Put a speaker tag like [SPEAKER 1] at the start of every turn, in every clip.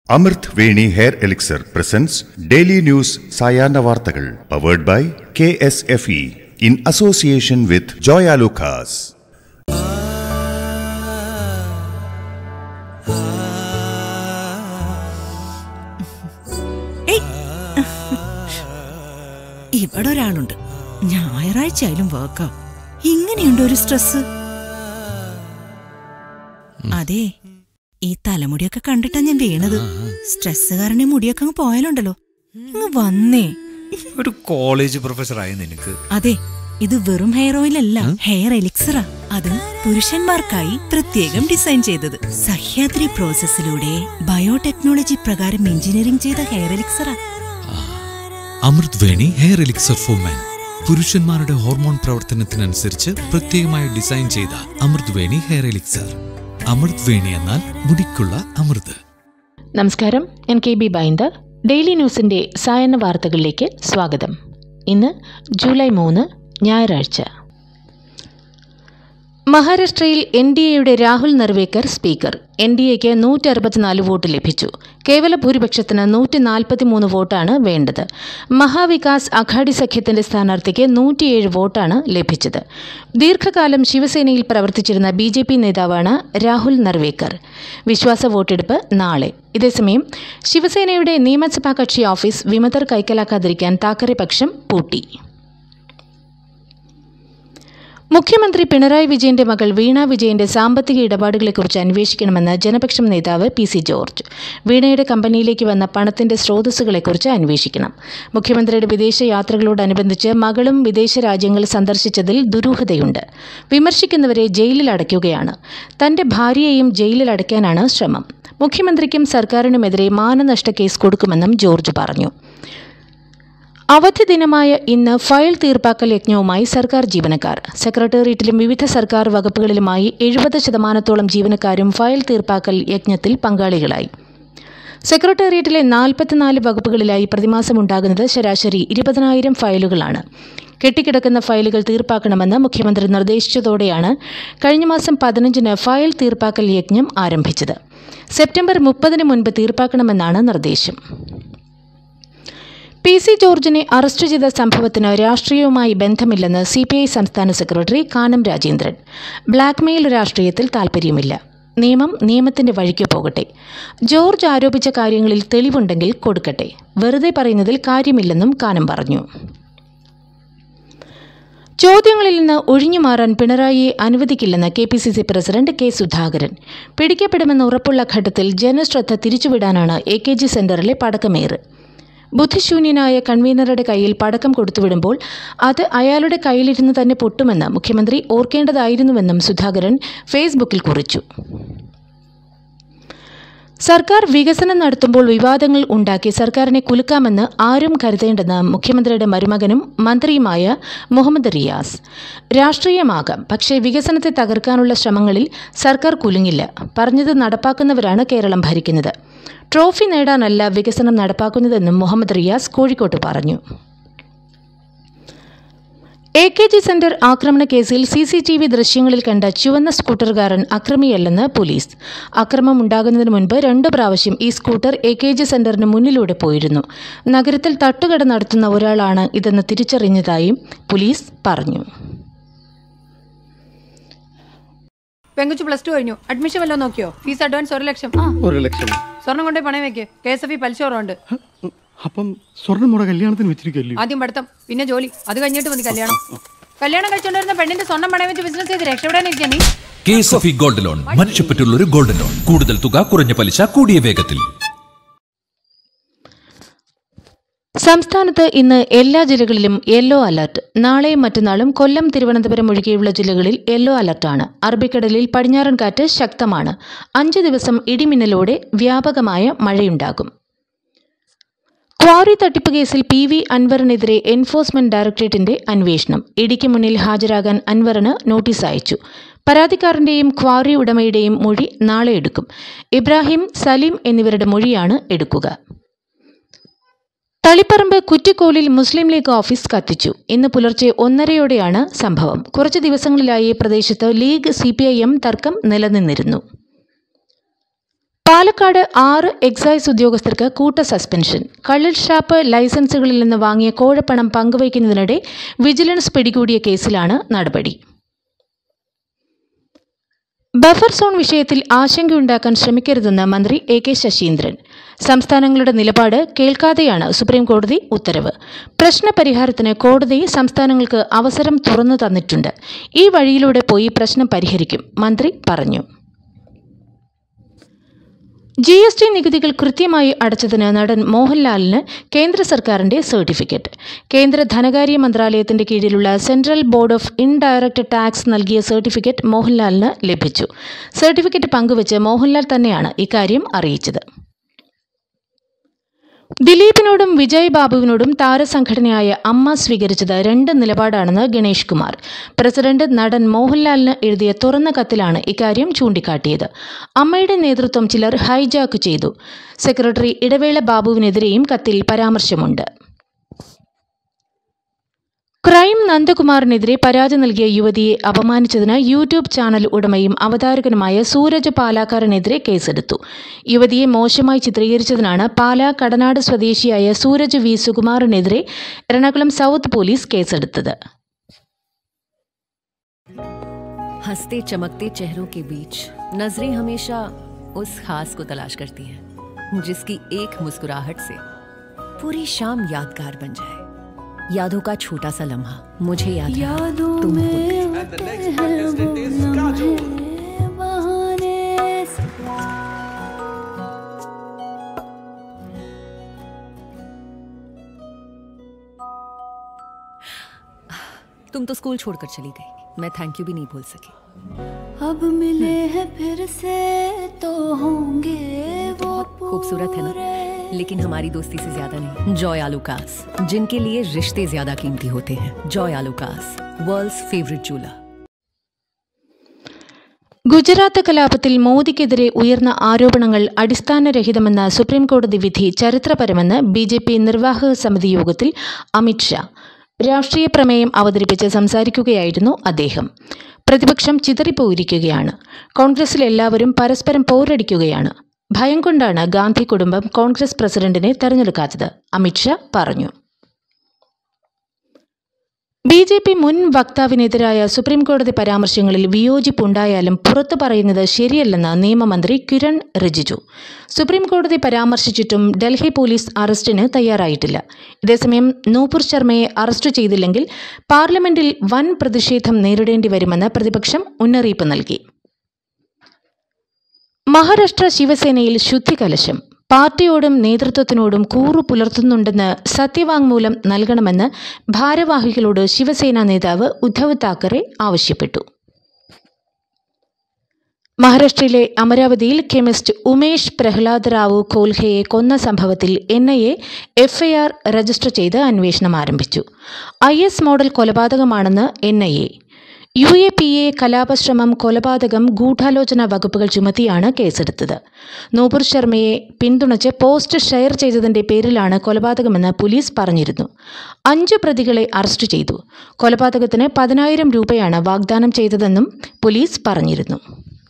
[SPEAKER 1] അമൃത് Veni hair elixir presents daily news സായാഹ്ന വാർത്തകൾ powered by K S F E in association with Joyalukkas
[SPEAKER 2] ഏയ്. ഇവിടെ ഒരാളുണ്ട് ഞായറാഴ്ച ആയാലും വർക്കാ ഇങ്ങനെയുണ്ട് ഒരു സ്ട്രെസ് അതെ ഈ തലമുടിയൊക്കെ കണ്ടിട്ടാ ഞാൻ വീണത് സ്ട്രെസ് കാരണം ഈ മുടിയൊക്കെ അങ്ങ് പോയാലുണ്ടല്ലോ അങ്ങ് വന്നേ
[SPEAKER 3] ഒരു കോളേജ് പ്രൊഫസറായ നിനക്ക്
[SPEAKER 2] അതെ ഇത് വെറും ഹെയർ ഓയിൽ അല്ല ഹെയർ എലിക്സറാ അത് പുരുഷന്മാർക്കായി പ്രത്യേകം ഡിസൈൻ ചെയ്തത് സഹ്യാദ്രി പ്രോസസ്സിലൂടെ ബയോടെക്നോളജി പ്രകാരം എഞ്ചിനീയറിംഗ് ചെയ്ത ഹെയർ എലിക്സറാ
[SPEAKER 3] Amrut Veni hair elixir for men പുരുഷന്മാരുടെ ഹോർമോൺ പ്രവർത്തനത്തിനനുസരിച്ച് പ്രത്യേകമായി ഡിസൈൻ ചെയ്ത അമൃത് വേണി ഹെയർ എലിക്സർ അമൃത് വേണി എന്നാൽ മുടിക്കുള്ള അമൃത്
[SPEAKER 4] നമസ്കാരം ഞാൻ കെ ബി ബൈന്ദർ ഡെയിലി ന്യൂസിൻ്റെ സായന്ന വാർത്തകളിലേക്ക് സ്വാഗതം ഇന്ന് ജൂലൈ മൂന്ന് ഞായറാഴ്ച മഹാരാഷ്ട്രയിൽ എൻ ഡി എയുടെ Rahul Narvekar speaker N D എക്ക് നൂറ്റി അറുപത്തിനാല് വോട്ട് ലഭിച്ചു കേവല ഭൂരിപക്ഷത്തിന് നൂറ്റി നാൽപ്പത്തിമൂന്ന് വോട്ടാണ് വേണ്ടത് മഹാവികാസ് അഘാഡി സഖ്യത്തിന്റെ സ്ഥാനാർത്ഥിക്ക് നൂറ്റിയേഴ് വോട്ടാണ് ലഭിച്ചത് ദീർഘകാലം ശിവസേനയിൽ പ്രവർത്തിച്ചിരുന്ന ബി ജെ പി നേതാവാണ് രാഹുൽ നർവേക്കർ വിശ്വാസ വോട്ടെടുപ്പ് നാളെ ഇതേസമയം ശിവസേനയുടെ നിയമസഭാ കക്ഷി ഓഫീസ് വിമതർ കൈക്കലാക്കാതിരിക്കാൻ താക്കറെ പക്ഷം പൂട്ടി മുഖ്യമന്ത്രി പിണറായി വിജയന്റെ മകൾ വീണ വിജയന്റെ സാമ്പത്തിക ഇടപാടുകളെക്കുറിച്ച് അന്വേഷിക്കണമെന്ന് ജനപക്ഷം നേതാവ് പി സി ജോർജ് വീണയുടെ കമ്പനിയിലേക്ക് വന്ന പണത്തിന്റെ സ്രോതസ്സുകളെക്കുറിച്ച് അന്വേഷിക്കണം മുഖ്യമന്ത്രിയുടെ വിദേശ യാത്രകളോടനുബന്ധിച്ച് മകളും വിദേശ രാജ്യങ്ങൾ സന്ദർശിച്ചതിൽ ദുരൂഹതയുണ്ട് വിമർശിക്കുന്നവരെ ജയിലിൽ അടയ്ക്കുകയാണ് തന്റെ ഭാര്യയെയും ജയിലിൽ അടയ്ക്കാനാണ് ശ്രമം മുഖ്യമന്ത്രിക്കും സർക്കാരിനുമെതിരെ മാനനഷ്ട കേസ് കൊടുക്കുമെന്നും ജോർജ് പറഞ്ഞു അവധി ദിനമായ ഇന്ന് ഫയൽ തീർപ്പാക്കൽ യജ്ഞവുമായി സർക്കാർ ജീവനക്കാർ സെക്രട്ടേറിയറ്റിലും വിവിധ സർക്കാർ വകുപ്പുകളിലുമായി എഴുപത് ശതമാനത്തോളം ജീവനക്കാരും ഫയൽ തീർപ്പാക്കൽ യജ്ഞത്തിൽ പങ്കാളികളായി സെക്രട്ടേറിയറ്റിലെ നാൽപ്പത്തിനാല് വകുപ്പുകളിലായി പ്രതിമാസം ഉണ്ടാകുന്നത് ശരാശരി ഇരുപതിനായിരം ഫയലുകളാണ് കെട്ടിക്കിടക്കുന്ന ഫയലുകൾ തീർപ്പാക്കണമെന്ന് മുഖ്യമന്ത്രി നിർദ്ദേശിച്ചതോടെയാണ് കഴിഞ്ഞ മാസം പതിനഞ്ചിന് ഫയൽ തീർപ്പാക്കൽ യജ്ഞം ആരംഭിച്ചത് സെപ്റ്റംബർ മുപ്പതിന് മുൻപ് തീർപ്പാക്കണമെന്നാണ് നിർദ്ദേശം പി സി ജോർജിനെ അറസ്റ്റ് ചെയ്ത സംഭവത്തിന് രാഷ്ട്രീയവുമായി ബന്ധമില്ലെന്ന് സി പി ഐ സംസ്ഥാന സെക്രട്ടറി കാനം രാജേന്ദ്രൻ ബ്ലാക്ക്മെയിൽ രാഷ്ട്രീയത്തിൽ താൽപ്പര്യമില്ല നിയമം നിയമത്തിന്റെ വഴിക്ക് പോകട്ടെ ജോർജ് ആരോപിച്ച കാര്യങ്ങളിൽ തെളിവുണ്ടെങ്കിൽ കൊടുക്കട്ടെ വെറുതെ പറയുന്നതിൽ കാര്യമില്ലെന്നും കാനം പറഞ്ഞു ചോദ്യങ്ങളിൽ നിന്ന് ഒഴിഞ്ഞുമാറാൻ പിണറായിയെ അനുവദിക്കില്ലെന്ന് K P C C president K Sudhakaran പിടിക്കപ്പെടുമെന്ന് ഉറപ്പുള്ള ഘട്ടത്തിൽ ജനശ്രദ്ധ തിരിച്ചുവിടാനാണ് എ കെ ജി സെന്ററിലെ പടക്കമേറ് ബുദ്ധിശൂന്യനായ കൺവീനറുടെ കയ്യിൽ പടക്കം കൊടുത്തുവിടുമ്പോൾ അത് അയാളുടെ കയ്യിലിരുന്ന് തന്നെ പൊട്ടുമെന്ന് മുഖ്യമന്ത്രി ഓർക്കേണ്ടതായിരുന്നുവെന്നും സുധാകരൻ ഫേസ്ബുക്കിൽ കുറിച്ചു സർക്കാർ വികസനം നടത്തുമ്പോൾ വിവാദങ്ങൾ ഉണ്ടാക്കി സർക്കാരിനെ കുലുക്കാമെന്ന് ആരും കരുതേണ്ടെന്ന് മുഖ്യമന്ത്രിയുടെ മരുമകനും മന്ത്രിയുമായ മുഹമ്മദ് റിയാസ് രാഷ്ട്രീയമാകാം പക്ഷേ വികസനത്തെ തകർക്കാനുള്ള ശ്രമങ്ങളിൽ സർക്കാർ കുലുങ്ങില്ല പറഞ്ഞത് നടപ്പാക്കുന്നവരാണ് കേരളം ഭരിക്കുന്നത് ട്രോഫി നേടാനല്ല വികസനം നടപ്പാക്കുന്നതെന്നും മുഹമ്മദ് റിയാസ് കോഴിക്കോട്ട് പറഞ്ഞു എ കെ ജി സെന്റർ ആക്രമണ കേസിൽ സി സി ടി വി ദൃശ്യങ്ങളിൽ കണ്ട ചുവന്ന സ്കൂട്ടറുകാരൻ അക്രമിയല്ലെന്ന് പോലീസ് അക്രമം ഉണ്ടാകുന്നതിന് മുൻപ് രണ്ടു പ്രാവശ്യം ഈ സ്കൂട്ടർ എ കെ ജി സെന്ററിന് മുന്നിലൂടെ പോയിരുന്നു നഗരത്തിൽ തട്ടുകട നടത്തുന്ന ഒരാളാണ് ഇതെന്ന് തിരിച്ചറിഞ്ഞതായും പോലീസ് പറഞ്ഞു
[SPEAKER 5] പെങ്കുച്ചു പ്ലസ് ടു കഴിഞ്ഞു അഡ്മിഷൻ വല്ലതും നോക്കിയോ ഫീസ് അഡ്വാൻസ് ഒരു ലക്ഷം ആ
[SPEAKER 6] ഒരു ലക്ഷം
[SPEAKER 5] സ്വർണം കൊണ്ടേ പണയം വെക്ക് കെ എസ് എഫ് ഇ പലിശ കുറവുണ്ട്
[SPEAKER 6] അപ്പം സ്വർണ്ണം മുട കല്യാണത്തിന് വെച്ചിരിക്കല്ലേ
[SPEAKER 5] ആദ്യം പഠിത്തം പിന്നെ ജോലി അത് കഴിഞ്ഞിട്ട് മതി കല്യാണം കല്യാണം കഴിച്ചുകൊണ്ടിരുന്ന പെണ്ണിന്റെ സ്വർണ്ണം പണയം വെച്ച് ബിസിനസ് ചെയ്ത് രക്ഷപ്പെടാനിരിക്കാൻ നീ
[SPEAKER 7] K S F E gold loan മനുഷ്യപ്പറ്റുള്ള ഒരു ഗോൾഡ് ലോൺ കൂടുതൽ തുക കുറഞ്ഞ പലിശ കൂടിയ വേഗത്തിൽ
[SPEAKER 4] സംസ്ഥാനത്ത് ഇന്ന് എല്ലാ ജില്ലകളിലും യെല്ലോ അലർട്ട് നാളെയും മറ്റന്നാളും കൊല്ലം തിരുവനന്തപുരം ഒഴികെയുള്ള ജില്ലകളിൽ യെല്ലോ അലർട്ടാണ് അറബിക്കടലിൽ പടിഞ്ഞാറൻ കാറ്റ് ശക്തമാണ് അഞ്ച് ദിവസം ഇടിമിന്നലോടെ വ്യാപകമായ മഴയുണ്ടാകും ക്വാറി തട്ടിപ്പ് കേസിൽ പി വി അൻവറിനെതിരെ എൻഫോഴ്സ്മെന്റ് ഡയറക്ടറേറ്റിന്റെ അന്വേഷണം ഇടിക്ക് മുന്നിൽ ഹാജരാകാൻ അൻവറിന് നോട്ടീസ് അയച്ചു പരാതിക്കാരന്റെയും ക്വാറി ഉടമയുടെയും മൊഴി നാളെ എടുക്കും ഇബ്രാഹിം സലീം എന്നിവരുടെ മൊഴിയാണ് എടുക്കുക തളിപ്പറമ്പ് കുറ്റിക്കോലിൽ മുസ്ലിം ലീഗ് ഓഫീസ് കത്തിച്ചു ഇന്ന് പുലർച്ചെ ഒന്നരയോടെയാണ് സംഭവം കുറച്ചു ദിവസങ്ങളിലായി പ്രദേശത്ത് ലീഗ് സി തർക്കം നിലനിന്നിരുന്നു പാലക്കാട് ആറ് എക്സൈസ് ഉദ്യോഗസ്ഥർക്ക് കൂട്ട സസ്പെൻഷൻ കള്ളൽ ഷാപ്പ് ലൈസൻസുകളിൽ നിന്ന് വാങ്ങിയ കോഴപ്പണം പങ്കുവയ്ക്കുന്നതിനിടെ വിജിലൻസ് പിടികൂടിയ കേസിലാണ് നടപടി ബഫർ സോൺ വിഷയത്തിൽ ആശങ്കയുണ്ടാക്കാൻ ശ്രമിക്കരുതെന്ന് മന്ത്രി എ കെ ശശീന്ദ്രൻ സംസ്ഥാനങ്ങളുടെ നിലപാട് കേൾക്കാതെയാണ് സുപ്രീംകോടതി ഉത്തരവ് പ്രശ്നപരിഹാരത്തിന് കോടതി സംസ്ഥാനങ്ങൾക്ക് അവസരം തുറന്നു തന്നിട്ടുണ്ട് ഈ വഴിയിലൂടെ പോയി പ്രശ്നം പരിഹരിക്കും മന്ത്രി പറഞ്ഞു ജി എസ് ടി നികുതികൾ കൃത്യമായി അടച്ചതിന് നടൻ മോഹൻലാലിന് കേന്ദ്ര സർക്കാരിന്റെ സർട്ടിഫിക്കറ്റ് കേന്ദ്ര ധനകാര്യ മന്ത്രാലയത്തിന്റെ കീഴിലുള്ള central board of indirect tax നൽകിയ സർട്ടിഫിക്കറ്റ് മോഹൻലാലിന് ലഭിച്ചു സർട്ടിഫിക്കറ്റ് പങ്കുവച്ച് മോഹൻലാൽ തന്നെയാണ് ഇക്കാര്യം അറിയിച്ചത് ദിലീപിനോടും വിജയ് ബാബുവിനോടും താരസംഘടനയായ അമ്മ സ്വീകരിച്ചത് രണ്ട് നിലപാടാണെന്ന് ഗണേഷ് കുമാർ പ്രസിഡന്റ് നടൻ മോഹൻലാലിന് എഴുതിയ തുറന്ന കത്തിലാണ് ഇക്കാര്യം ചൂണ്ടിക്കാട്ടിയത് അമ്മയുടെ നേതൃത്വം ചിലർ ഹൈജാക്ക് ചെയ്തു സെക്രട്ടറി ഇടവേള ബാബുവിനെതിരെയും കത്തിൽ പരാമർശമുണ്ട് ക്രൈം നന്ദകുമാറിനെതിരെ പരാതി നൽകിയ യുവതിയെ അപമാനിച്ചതിന് യൂട്യൂബ് ചാനൽ ഉടമയും അവതാരകനുമായ സൂരജ് പാലാക്കാരനെതിരെ കേസെടുത്തു യുവതിയെ മോശമായി ചിത്രീകരിച്ചതിനാണ് പാലാ കടനാട് സ്വദേശിയായ സൂരജ് വി സുകുമാറിനെതിരെ എറണാകുളം സൗത്ത് പോലീസ് കേസെടുത്തത്
[SPEAKER 8] हंसते चमकते चेहरों के बीच नजरें हमेशा उस खास को तलाश करती हैं जिसकी एक मुस्कुराहट से पूरी शाम यादगार बन जाए यादों का छोटा सा लम्हा मुझे याद यादों तुम हो तुम तो स्कूल छोड़कर चली गई मैं थैंक यू भी नहीं बोल सकी
[SPEAKER 9] अब मिले हैं फिर से तो होंगे वो
[SPEAKER 8] खूबसूरत है ना लेकिन हमारी दोस्ती से ज्यादा नहीं जॉय आलूकास जिनके लिए रिश्ते ज्यादा कीमती होते हैं जॉय आलूकास वर्ल्ड्स फेवरेट जूला
[SPEAKER 4] ഗുജറാത്ത് കലാപത്തിൽ മോദിക്കെതിരെ ഉയർന്ന ആരോപണങ്ങൾ അടിസ്ഥാനരഹിതമെന്ന സുപ്രീംകോടതി വിധി ചരിത്രപരമെന്ന് ബി ജെ പി നിർവാഹക സമിതി യോഗത്തിൽ അമിത്ഷാ രാഷ്ട്രീയ പ്രമേയം അവതരിപ്പിച്ച് സംസാരിക്കുകയായിരുന്നു അദ്ദേഹം പ്രതിപക്ഷം ചിതറിപ്പോയിരിക്കുകയാണ് കോൺഗ്രസിൽ എല്ലാവരും പരസ്പരം പോരടിക്കുകയാണ് ഭയം കൊണ്ടാണ് ഗാന്ധി കുടുംബം കോൺഗ്രസ് പ്രസിഡന്റിനെ തെരഞ്ഞെടുക്കാത്തത് അമിത്ഷാ പറഞ്ഞു ബി ജെ പി മുൻ വക്താവിനെതിരായ സുപ്രീംകോടതി പരാമർശങ്ങളിൽ വിയോജിപ്പുണ്ടായാലും പുറത്തു പറയുന്നത് ശരിയല്ലെന്ന് നിയമമന്ത്രി കിരൺ റിജിജു സുപ്രീംകോടതി പരാമർശിച്ചിട്ടും ഡൽഹി പോലീസ് അറസ്റ്റിന് തയ്യാറായിട്ടില്ല ഇതേസമയം നൂപുർ ശർമ്മയെ അറസ്റ്റ് ചെയ്തില്ലെങ്കിൽ പാർലമെന്റിൽ വൻ പ്രതിഷേധം നേരിടേണ്ടി വരുമെന്ന് പ്രതിപക്ഷം മുന്നറിയിപ്പ് നൽകി മഹാരാഷ്ട്ര ശിവസേനയിൽ ശുദ്ധികലശം പാർട്ടിയോടും നേതൃത്വത്തിനോടും കൂറു പുലർത്തുന്നുണ്ടെന്ന് സത്യവാങ്മൂലം നൽകണമെന്ന് ഭാരവാഹികളോട് ശിവസേന നേതാവ് ഉദ്ധവ് താക്കറെ ആവശ്യപ്പെട്ടു മഹാരാഷ്ട്രയിലെ അമരാവതിയിൽ കെമിസ്റ്റ് ഉമേഷ് പ്രഹ്ലാദ് റാവു ഖോൽഹയെ കൊന്ന സംഭവത്തിൽ N I A FIR register ചെയ്ത് അന്വേഷണം ആരംഭിച്ചു ഐ എസ് മോഡൽ കൊലപാതകമാണെന്ന് N I A U A P A കലാപശ്രമം കൊലപാതകം ഗൂഢാലോചന വകുപ്പുകൾ ചുമത്തിയാണ് കേസെടുത്തത് നൂപുർ ശർമ്മയെ പിന്തുണച്ച് പോസ്റ്റ് ഷെയർ ചെയ്തതിന്റെ പേരിലാണ് കൊലപാതകമെന്ന് പോലീസ് പറഞ്ഞിരുന്നു അഞ്ച് പ്രതികളെ അറസ്റ്റ് ചെയ്തു കൊലപാതകത്തിന് പതിനായിരം രൂപയാണ് വാഗ്ദാനം ചെയ്തതെന്നും പോലീസ് പറഞ്ഞിരുന്നു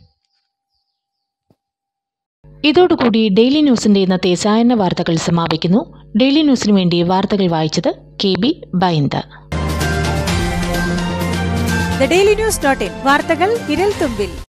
[SPEAKER 4] ഇതോടുകൂടി ഡെയിലി ന്യൂസിന്റെ ഇന്നത്തെ സായന്ന വാർത്തകൾ സമാപിക്കുന്നു ഡെയിലി ന്യൂസിനു വേണ്ടി വാർത്തകൾ വായിച്ചത് കെ ബി ബൈന്ദ
[SPEAKER 10] the daily news dot in വാർത്തകൾ വിരൽ തുമ്പിൽ